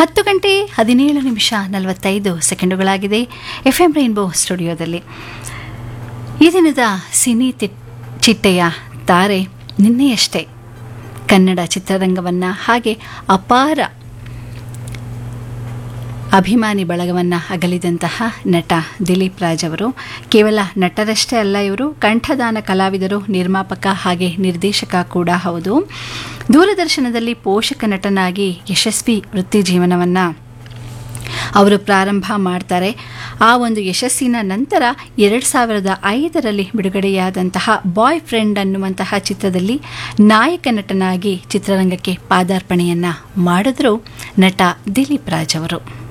ಹತ್ತು ಗಂಟೆ ಹದಿನೇಳು ನಿಮಿಷ ನಲವತ್ತೈದು ಸೆಕೆಂಡುಗಳಾಗಿದೆ ಎಫ್ ಎಂ ರೈನ್ಬೋ ಸ್ಟುಡಿಯೋದಲ್ಲಿ ಈ ದಿನದ ಸಿನಿ ತಿ- ಚಿಟ್ಟೆಯ ತಾರೆ ನಿನ್ನೆಯಷ್ಟೇ ಕನ್ನಡ ಚಿತ್ರರಂಗವನ್ನು ಹಾಗೆ ಅಪಾರ ಅಭಿಮಾನಿ ಬಳಗವನ್ನು ಅಗಲಿದಂತಹ ನಟ ದಿಲೀಪ್ ರಾಜ್ ಅವರು ಕೇವಲ ನಟರಷ್ಟೇ ಅಲ್ಲ ಇವರು ಕಂಠದಾನ ಕಲಾವಿದರು ನಿರ್ಮಾಪಕ ಹಾಗೆ ನಿರ್ದೇಶಕ ಕೂಡ ಹೌದು ದೂರದರ್ಶನದಲ್ಲಿ ಪೋಷಕ ನಟನಾಗಿ ಯಶಸ್ವಿ ವೃತ್ತಿ ಜೀವನವನ್ನು ಅವರು ಪ್ರಾರಂಭ ಮಾಡ್ತಾರೆ ಆ ಒಂದು ಯಶಸ್ಸಿನ ನಂತರ ಎರಡು ಸಾವಿರದ ಐದರಲ್ಲಿ ಬಿಡುಗಡೆಯಾದಂತಹ ಬಾಯ್ ಫ್ರೆಂಡ್ ಅನ್ನುವಂತಹ ಚಿತ್ರದಲ್ಲಿ ನಾಯಕ ನಟನಾಗಿ ಚಿತ್ರರಂಗಕ್ಕೆ ಪಾದಾರ್ಪಣೆಯನ್ನು ಮಾಡಿದ್ರು ನಟ ದಿಲೀಪ್ ರಾಜ್ ಅವರು